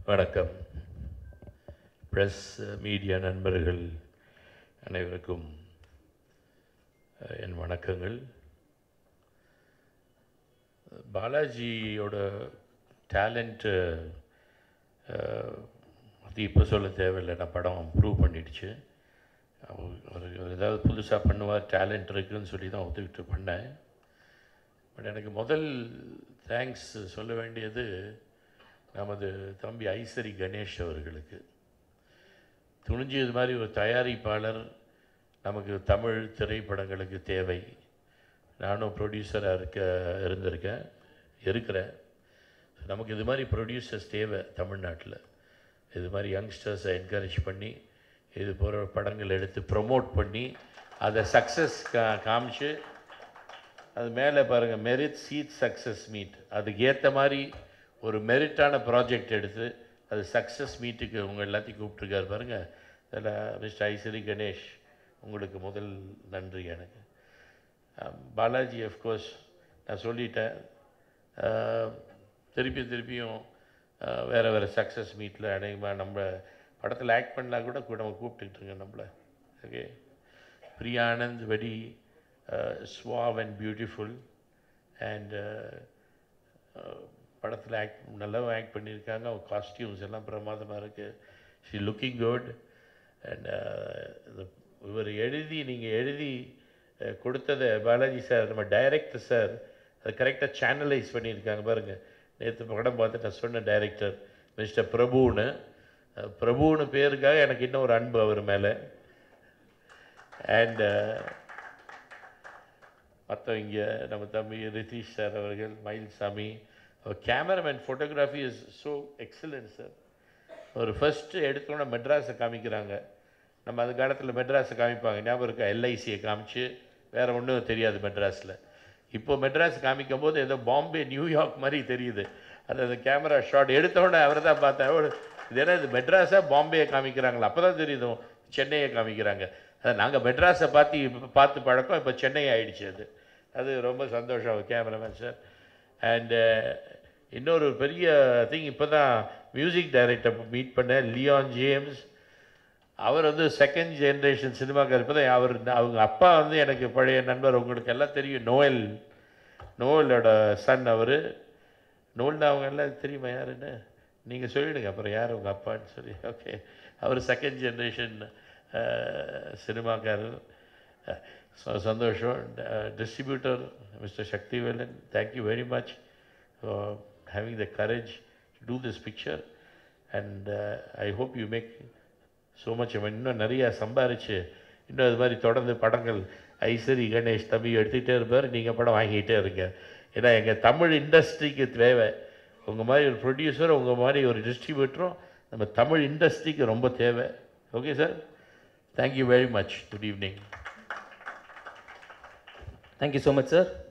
வணக்கம் press media நண்பர்கள் அனைவருக்கும் அஹ், என் வணக்கங்கள் பாலாஜியோட டேலண்ட்டு அது இப்போ சொல்ல தேவையில்லை நான் படம் ப்ரூவ் பண்ணிடுச்சு அவர் அவர் ஏதாவது புதுசாக பண்ணுவார் டேலண்ட் இருக்குன்னு சொல்லி தான் ஒத்துக்கிட்டு பண்ணேன் பட் எனக்கு முதல் தேங்க்ஸ் சொல்ல வேண்டியது நமது தம்பி ஐசரி கணேஷ் அவர்களுக்கு துணிஞ்சு இது மாதிரி ஒரு தயாரிப்பாளர் நமக்கு தமிழ் திரைப்படங்களுக்கு தேவை நானும் ப்ரொடியூசராக இருக்க இருந்திருக்கேன் இருக்கிறேன் நமக்கு இது மாதிரி ப்ரொடியூசர்ஸ் தேவை தமிழ்நாட்டில் இது மாதிரி யங்ஸ்டர்ஸை என்கரேஜ் பண்ணி இது போகிற படங்கள் எடுத்து ப்ரொமோட் பண்ணி அதை சக்ஸஸ் கா காமிச்சு அது மேலே பாருங்கள் மெரிட் சீட் சக்ஸஸ் மீட் அதுக்கு ஏற்ற மாதிரி ஒரு மெரிட்டான ப்ராஜெக்ட் எடுத்து அது சக்ஸஸ் மீட்டுக்கு உங்க எல்லாத்தையும் கூப்பிட்ருக்காரு பாருங்கள் அதில் மிஸ்டர் ஐஸ்வரி கணேஷ் உங்களுக்கு முதல் நன்றி எனக்கு அஹ் பாலாஜி அஃப்கோர்ஸ் நான் சொல்லிட்டேன் அஹ் திருப்பி திருப்பியும் அஹ் வேறு வேறு சக்ஸஸ் மீட்டில் அநேகமாக நம்ம படத்தில் ஆக்ட் பண்ணால் கூட கூட நம்ம கூப்பிட்டுக்கிட்டுருங்க நம்மளை okay Priyanand very suave and beautiful and படத்தில் ஆக்ட் நல்லா ஆக்ட் பண்ணியிருக்காங்க அவங்க காஸ்டியூம்ஸ் எல்லாம் பிரமாதமாக இருக்குது ஷி லுக்கிங் குட் அண்ட் இவர் எழுதி நீங்கள் எழுதி அஹ், கொடுத்ததை பாலாஜி சார் நம்ம டைரக்டர் சார் அது கரெக்டாக சேனலைஸ் பண்ணியிருக்காங்க பாருங்கள் நேற்று படம் பார்த்து நான் சொன்ன டைரக்டர் மிஸ்டர் பிரபுன்னு அஹ், பிரபுன்னு பேருக்காக எனக்கு இன்னும் ஒரு அன்பு அவர் மேலே அண்ட் மற்றவங்க நம்ம தம்பி ரிதீஷ் சார் அவர்கள் மயில்சாமி அவர் cameraman photography is so excellent sir ஒரு ஃபஸ்ட்டு எடுத்தோன்னே மெட்ராஸை காமிக்கிறாங்க நம்ம அந்த காலத்தில் மெட்ராஸை காமிப்பாங்க ஞாபகம் இருக்கா எல்ஐசியை காமிச்சு வேறு ஒன்றும் தெரியாது மெட்ராஸில் இப்போ மெட்ராஸ் காமிக்கும் போது ஏதோ பாம்பே நியூயார்க் மாதிரி தெரியுது அது அந்த கேமரா ஷாட் எடுத்தோடனே அவரை தான் பார்த்தேன் ஒரு இது என்ன இது மெட்ராஸாக பாம்பேயை காமிக்கிறாங்களா அப்போ தான் தெரியுது சென்னையை காமிக்கிறாங்க அது நாங்கள் மெட்ராஸை பார்த்து இப்ப பார்த்து பழக்கம் இப்போ சென்னை ஆயிடுச்சு அது அது ரொம்ப சந்தோஷம் கேமராமேன் சார் அண்டு இன்னொரு பெரிய திங் இப்போ தான் மியூசிக் டைரக்டர் மீட் பண்ணேன் லியான் ஜேம்ஸ் அவர் வந்து செகண்ட் ஜென்ரேஷன் சினிமாக்கார் இப்போ தான் அவர் அவங்க அப்பா வந்து எனக்கு பழைய நண்பர் உங்களுக்கு எல்லாம் தெரியும் நோயல் நோயலோட சன் அவர் நோல்னா அவங்க எல்லாம் தெரியுமா யாருன்னு நீங்கள் சொல்லிவிடுங்க அப்புறம் யார் உங்கள் அப்பான்னு சொல்லி ஓகே அவர் செகண்ட் ஜென்ரேஷன் சினிமாக்காரர் ஸோ சந்தோஷம் distributor mister Sakthivelan thank you very much having the courage to do this picture and I hope you make so much இன்னும் நிறையா சம்பாரிச்சு இன்னும் அது மாதிரி தொடர்ந்து படங்கள் ஐஸ்வரி கணேஷ் தம்பி எடுத்துக்கிட்டே இருப்பார் நீங்கள் படம் வாங்கிக்கிட்டே இருங்க ஏன்னா எங்கள் தமிழ் இண்டஸ்ட்ரிக்கு தேவை உங்கள் மாதிரி ஒரு ப்ரொடியூசர் உங்கள் மாதிரி ஒரு டிஸ்ட்ரிபியூட்டரும் நம்ம தமிழ் இண்டஸ்ட்ரிக்கு ரொம்ப தேவை okay sir thank you very much good evening thank you so much sir